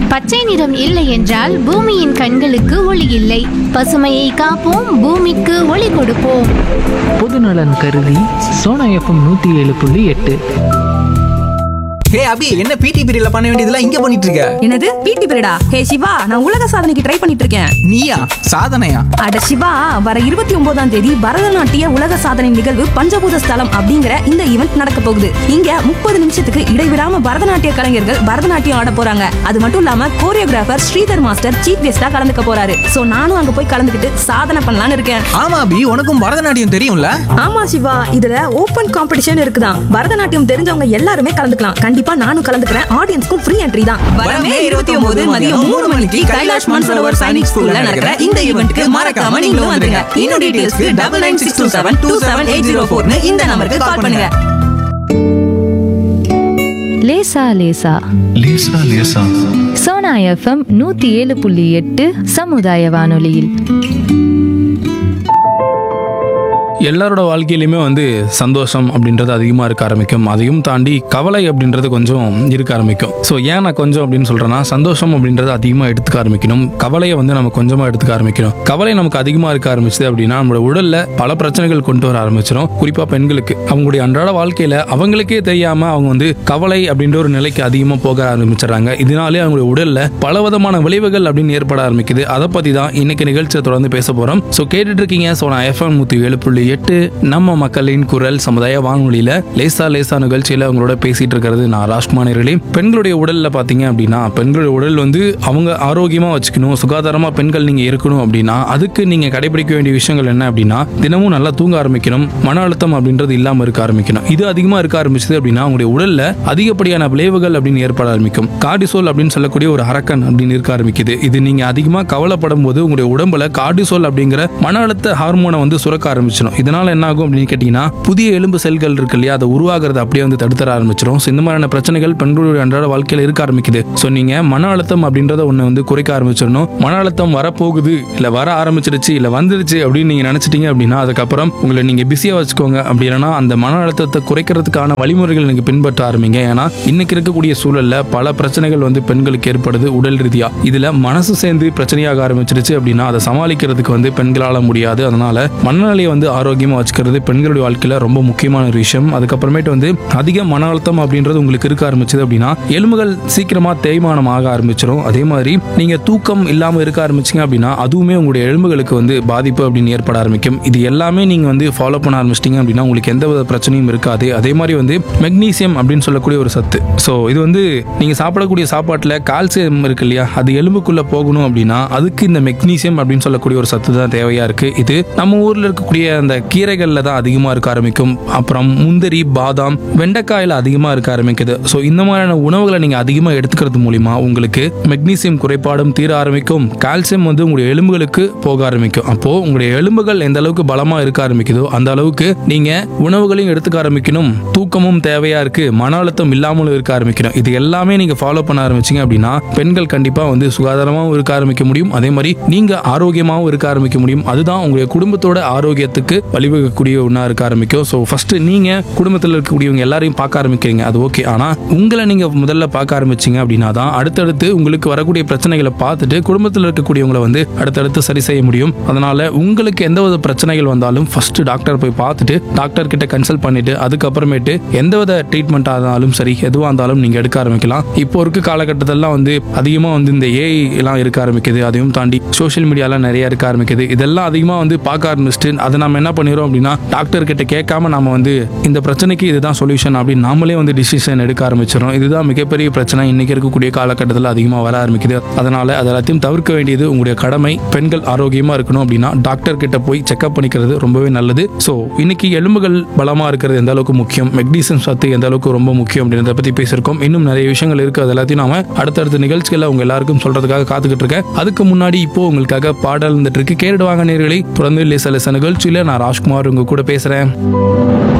பச்சை நிறம் இல்லை என்றால் பூமியின் கண்களுக்கு ஒளி இல்லை பசுமையை காப்போம் பூமிக்கு ஒளி கொடுப்போம் பொதுநலன் கருதி சோனா எஃப்எம் நூற்றி ஏழு புள்ளி எட்டு ஹே அபி என்ன பிடி பீரியட்ல பண்ண வேண்டியதெல்லாம் இங்க பண்ணிட்டு இருக்க என்னது பிடி பீரியடா ஹே சிவா நான் உலக சாதனைக்கு ட்ரை பண்ணிட்டு இருக்கேன் நீயா சாதனையா அட சிவா வர இருபத்தி ஒன்பதாம் தேதி பரதநாட்டிய உலக சாதனை நிகழ்வு பஞ்சபூத ஸ்தலம் அப்படிங்கிற இந்த ஈவெண்ட் நடக்க போகுது இங்க முப்பது நிமிஷத்துக்கு இடைவிடாம பரதநாட்டிய கலைஞர்கள் பரதநாட்டியம் ஆட போறாங்க அது மட்டும் இல்லாம கோரியோகிராஃபர் ஸ்ரீதர் மாஸ்டர் சீஃப் கெஸ்டா கலந்துக்க போறாரு சோ நானும் அங்க போய் கலந்துக்கிட்டு சாதனை பண்ணலாம்னு இருக்கேன் ஆமா அபி உனக்கும் பரதநாட்டியம் தெரியும்ல ஆமா சிவா இதுல ஓபன் காம்படிஷன் இருக்குதான் பரதநாட்டியம் தெரிஞ்சவங்க எல்லாருமே கலந்துக்கலாம் கண்டிப்பா நானும் கலந்துக்கிறேன் ஆடியன்ஸ்க்கும் ஃப்ரீ என்ட்ரி தான் வரமே இருபத்தி ஒன்பது மதியம் மூணு மணிக்கு கைலாஷ் மான்சரோவர் சைனிக் ஸ்கூல்ல நடக்கிற இந்த ஈவெண்ட்க்கு மறக்காம நீங்களும் வந்துருங்க இன்னும் டீடைல்ஸ்க்கு double nine six two seven two seven eight zero ஃபோர்னு இந்த நம்பருக்கு கால் பண்ணுங்க லேசா லேசா லேசா லேசா சோனா எஃப்எம் நூத்தி ஏழு புள்ளி எட்டு சமுதாய வானொலியில் எல்லாரோட வாழ்க்கையிலுமே வந்து சந்தோஷம் அப்படின்றது அதிகமாக இருக்க ஆரம்பிக்கும் அதையும் தாண்டி கவலை அப்படின்றது கொஞ்சம் இருக்க ஆரம்பிக்கும் ஸோ ஏன் நான் கொஞ்சம் அப்படின்னு சொல்கிறேன்னா சந்தோஷம் அப்படின்றது அதிகமாக எடுத்துக்க ஆரம்பிக்கணும் கவலையை வந்து நம்ம கொஞ்சமாக எடுத்துக்க ஆரம்பிக்கணும் கவலை நமக்கு அதிகமாக இருக்க ஆரம்பிச்சது அப்படின்னா நம்மளோட உடலில் பல பிரச்சனைகள் கொண்டு வர ஆரம்பிச்சிடும் குறிப்பாக பெண்களுக்கு அவங்களுடைய அன்றாட வாழ்க்கையில் அவங்களுக்கே தெரியாமல் அவங்க வந்து கவலை அப்படின்ற ஒரு நிலைக்கு அதிகமாக போக ஆரம்பிச்சிடுறாங்க இதனாலே அவங்களுடைய உடலில் பல விதமான விளைவுகள் அப்படின்னு ஏற்பட ஆரம்பிக்குது அதை பற்றி தான் இன்னைக்கு நிகழ்ச்சியை தொடர்ந்து பேச போகிறோம் ஸோ கேட்டுட்டு இருக்கீங்க ஸோ நான் எஃப்எம் நூற்றி ஏழு புள்ளி எட்டு நம்ம மக்களின் குரல் சமுதாய வானொலியில லேசா லேசா நிகழ்ச்சியில அவங்களோட பேசிட்டு இருக்கிறது நான் ராஜ்குமார் நேரலி பெண்களுடைய உடல்ல பாத்தீங்க அப்படின்னா பெண்களுடைய உடல் வந்து அவங்க ஆரோக்கியமா வச்சுக்கணும் சுகாதாரமா பெண்கள் நீங்க இருக்கணும் அப்படின்னா அதுக்கு நீங்க கடைபிடிக்க வேண்டிய விஷயங்கள் என்ன அப்படின்னா தினமும் நல்லா தூங்க ஆரம்பிக்கணும் மன அழுத்தம் அப்படின்றது இல்லாம இருக்க ஆரம்பிக்கணும் இது அதிகமா இருக்க ஆரம்பிச்சது அப்படின்னா உங்களுடைய உடல்ல அதிகப்படியான விளைவுகள் அப்படின்னு ஏற்பட ஆரம்பிக்கும் கார்டிசோல் அப்படின்னு சொல்லக்கூடிய ஒரு அரக்கன் அப்படின்னு இருக்க ஆரம்பிக்குது இது நீங்க அதிகமா கவலைப்படும் போது உங்களுடைய உடம்புல கார்டிசோல் அப்படிங்கிற மன அழுத்த ஹார்மோனை வந்து சுரக்க ஆரம்பிச்சிடும் இதனால என்ன ஆகும் அப்படின்னு கேட்டீங்கன்னா புதிய எலும்பு செல்கள் இருக்கு இல்லையா அதை உருவாகிறத அப்படியே வந்து தடுத்தர ஆரம்பிச்சிடும் ஸோ இந்த மாதிரியான பிரச்சனைகள் பெண்களுடைய அன்றாட வாழ்க்கையில இருக்க ஆரம்பிக்குது ஸோ நீங்க மன அழுத்தம் அப்படின்றத ஒன்று வந்து குறைக்க ஆரம்பிச்சிடணும் மன அழுத்தம் வரப்போகுது இல்ல வர ஆரம்பிச்சிருச்சு இல்ல வந்துருச்சு அப்படின்னு நீங்க நினைச்சிட்டீங்க அப்படின்னா அதுக்கப்புறம் உங்களை நீங்க பிஸியா வச்சுக்கோங்க அப்படி இல்லைன்னா அந்த மன அழுத்தத்தை குறைக்கிறதுக்கான வழிமுறைகள் நீங்க பின்பற்ற ஆரம்பிங்க ஏன்னா இன்னைக்கு இருக்கக்கூடிய சூழல்ல பல பிரச்சனைகள் வந்து பெண்களுக்கு ஏற்படுது உடல் ரீதியா இதுல மனசு சேர்ந்து பிரச்சனையாக ஆரம்பிச்சிருச்சு அப்படின்னா அதை சமாளிக்கிறதுக்கு வந்து பெண்களால முடியாது அதனால மனநிலையை வந்து ஆரோக்கியமா வச்சுக்கிறது பெண்களுடைய வாழ்க்கையில ரொம்ப முக்கியமான ஒரு விஷயம் அதுக்கப்புறமேட்டு வந்து அதிக மன அழுத்தம் அப்படின்றது உங்களுக்கு இருக்க ஆரம்பிச்சது அப்படின்னா எலும்புகள் சீக்கிரமா தேய்மானம் ஆக ஆரம்பிச்சிடும் அதே மாதிரி நீங்க தூக்கம் இல்லாம இருக்க ஆரம்பிச்சீங்க அப்படின்னா அதுவுமே உங்களுடைய எலும்புகளுக்கு வந்து பாதிப்பு அப்படின்னு ஏற்பட ஆரம்பிக்கும் இது எல்லாமே நீங்க வந்து ஃபாலோ பண்ண ஆரம்பிச்சிட்டீங்க அப்படின்னா உங்களுக்கு எந்த வித பிரச்சனையும் இருக்காது அதே மாதிரி வந்து மெக்னீசியம் அப்படின்னு சொல்லக்கூடிய ஒரு சத்து ஸோ இது வந்து நீங்க சாப்பிடக்கூடிய சாப்பாட்டில் கால்சியம் இருக்கு இல்லையா அது எலும்புக்குள்ள போகணும் அப்படின்னா அதுக்கு இந்த மெக்னீசியம் அப்படின்னு சொல்லக்கூடிய ஒரு சத்து தான் தேவையா இருக்கு இது நம்ம ஊர்ல இருக்கக்கூடிய அந்த கீரைகள்ல தான் அதிகமா இருக்க ஆரம்பிக்கும் அப்புறம் முந்திரி பாதாம் வெண்டைக்காயில அதிகமா இருக்க ஆரம்பிக்குது ஸோ இந்த மாதிரியான உணவுகளை நீங்க அதிகமா எடுத்துக்கிறது மூலியமா உங்களுக்கு மெக்னீசியம் குறைபாடும் தீர ஆரம்பிக்கும் கால்சியம் வந்து உங்களுடைய எலும்புகளுக்கு போக ஆரம்பிக்கும் அப்போ உங்களுடைய எலும்புகள் எந்த அளவுக்கு பலமா இருக்க ஆரம்பிக்குதோ அந்த அளவுக்கு நீங்க உணவுகளையும் எடுத்துக்க ஆரம்பிக்கணும் தூக்கமும் தேவையா இருக்கு மன அழுத்தம் இல்லாமலும் இருக்க ஆரம்பிக்கணும் இது எல்லாமே நீங்க ஃபாலோ பண்ண ஆரம்பிச்சீங்க அப்படின்னா பெண்கள் கண்டிப்பா வந்து சுகாதாரமாகவும் இருக்க ஆரம்பிக்க முடியும் அதே மாதிரி நீங்க ஆரோக்கியமாகவும் இருக்க ஆரம்பிக்க முடியும் அதுதான் உங்களுடைய குடும்பத்தோட ஆரோக்கியத்துக்கு வழிவகுக்கக்கூடிய ஒன்றா இருக்க ஆரம்பிக்கும் ஸோ ஃபர்ஸ்ட் நீங்க குடும்பத்தில் இருக்கக்கூடியவங்க எல்லாரையும் பார்க்க ஆரம்பிக்கிறீங்க அது ஓகே ஆனா உங்களை நீங்க முதல்ல பார்க்க ஆரம்பிச்சீங்க அப்படின்னா தான் அடுத்தடுத்து உங்களுக்கு வரக்கூடிய பிரச்சனைகளை பார்த்துட்டு குடும்பத்தில் இருக்கக்கூடியவங்களை வந்து அடுத்தடுத்து சரி செய்ய முடியும் அதனால உங்களுக்கு எந்த வித பிரச்சனைகள் வந்தாலும் ஃபர்ஸ்ட் டாக்டர் போய் பார்த்துட்டு டாக்டர் கிட்ட கன்சல்ட் பண்ணிட்டு அதுக்கப்புறமேட்டு எந்த வித ட்ரீட்மெண்ட் இருந்தாலும் சரி எதுவாக இருந்தாலும் நீங்க எடுக்க ஆரம்பிக்கலாம் இப்போ இருக்க காலகட்டத்திலலாம் வந்து அதிகமாக வந்து இந்த ஏஐ எல்லாம் இருக்க ஆரம்பிக்குது அதையும் தாண்டி சோஷியல் மீடியாலாம் நிறைய இருக்க ஆரம்பிக்குது இதெல்லாம் அதிகமாக வந்து பார்க்க ஆரம்பிச்சுட்டு அதை நம்ம என்ன பண்ணிடுறோம் அப்படின்னா டாக்டர் கிட்ட கேட்காம நம்ம வந்து இந்த பிரச்சனைக்கு இதுதான் சொல்யூஷன் அப்படின்னு நாமளே வந்து டிசிஷன் எடுக்க ஆரம்பிச்சிடும் இதுதான் மிகப்பெரிய பிரச்சனை இன்னைக்கு இருக்கக்கூடிய காலகட்டத்தில் அதிகமாக வர ஆரம்பிக்குது அதனால அது எல்லாத்தையும் தவிர்க்க வேண்டியது உங்களுடைய கடமை பெண்கள் ஆரோக்கியமா இருக்கணும் அப்படின்னா டாக்டர் கிட்ட போய் செக்அப் பண்ணிக்கிறது ரொம்பவே நல்லது ஸோ இன்னைக்கு எலும்புகள் பலமா இருக்கிறது எந்த அளவுக்கு முக்கியம் மெக்னீசியம் சத்து எந்த அளவுக்கு ரொம்ப முக்கியம் அப்படின்றத பத்தி பேசியிருக்கோம் இன்னும் நிறைய விஷயங்கள் இருக்கு அது எல்லாத்தையும் நாம அடுத்தடுத்த நிகழ்ச்சிகளை உங்க எல்லாருக்கும் சொல்றதுக்காக காத்துக்கிட்டு இருக்கேன் அதுக்கு முன்னாடி இப்போ உங்களுக்காக பாடல் இருந்துட்டு இருக்கு கேட்டுடுவாங்க நேர்களை தொடர்ந்து லேச லேச நிகழ்ச்சியில நான் ராஜ்குமார் உங்க கூட பேசுறேன்